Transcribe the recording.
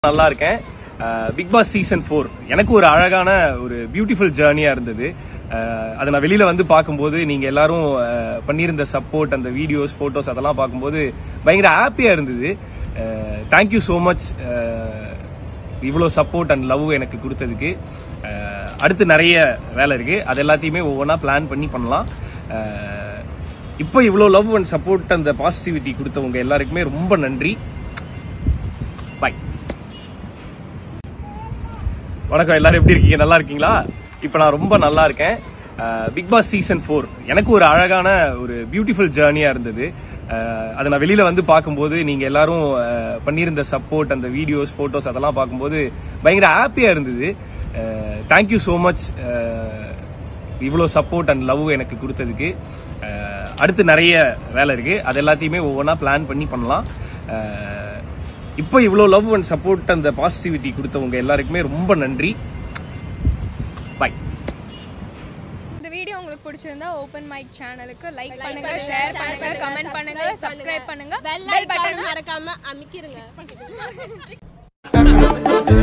நல்லா இருக்கேன் big Boss season four எனக்கு ஒரு அழகான ஒரு பியூட்டிஃபுல் ஜேர்னியா இருந்தது அஹ், அதை நான் வெளியில வந்து பார்க்கும்போது நீங்க எல்லாரும் அஹ், பண்ணியிருந்த சப்போர்ட் அந்த வீடியோஸ் போட்டோஸ் அதெல்லாம் பார்க்கும்போது பயங்கர ஹாப்பியா இருந்தது தேங்க்யூ ஸோ மச் இவ்வளோ சப்போர்ட் அண்ட் லவ் எனக்கு கொடுத்ததுக்கு அஹ், அடுத்து நிறைய வேலை இருக்கு அது எல்லாத்தையுமே ஒவ்வொன்றா பிளான் பண்ணி பண்ணலாம் அஹ், இப்போ இவ்வளோ லவ் அண்ட் சப்போர்ட் அந்த பாசிட்டிவிட்டி கொடுத்தவங்க எல்லாருக்குமே ரொம்ப நன்றி பாய் வணக்கம் எல்லாரும் எப்படி இருக்கீங்க நல்லா இருக்கீங்களா இப்போ நான் ரொம்ப நல்லா இருக்கேன் பிக் பாஸ் சீசன் ஃபோர் எனக்கு ஒரு அழகான ஒரு பியூட்டிஃபுல் ஜேர்னியா இருந்தது அஹ், அதை நான் வெளியில வந்து பார்க்கும்போது நீங்க எல்லாரும் அஹ், பண்ணியிருந்த சப்போர்ட் அந்த வீடியோஸ் போட்டோஸ் அதெல்லாம் பார்க்கும்போது பயங்கர ஹாப்பியா இருந்தது தேங்க்யூ ஸோ மச் இவ்வளோ சப்போர்ட் அண்ட் லவ் எனக்கு கொடுத்ததுக்கு அஹ், அடுத்து நிறைய வேலை இருக்கு அது எல்லாத்தையுமே ஒவ்வொன்றா பிளான் பண்ணி பண்ணலாம் அஹ், இப்போ இவ்வளோ லவ் அண்ட் சப்போர்ட் அந்த பாசிட்டிவிட்டி கொடுத்தவங்க எல்லாருக்குமே ரொம்ப நன்றி பாய் இந்த வீடியோ உங்களுக்கு பிடிச்சிருந்தா ஓப்பன் மைக் சேனலுக்கு லைக் பண்ணுங்க ஷேர் பண்ணுங்க கமெண்ட் பண்ணுங்க சப்ஸ்கிரைப் பண்ணுங்க பெல் பெல் பட்டன் ஐகான் மறக்காம அமைக்கிருங்க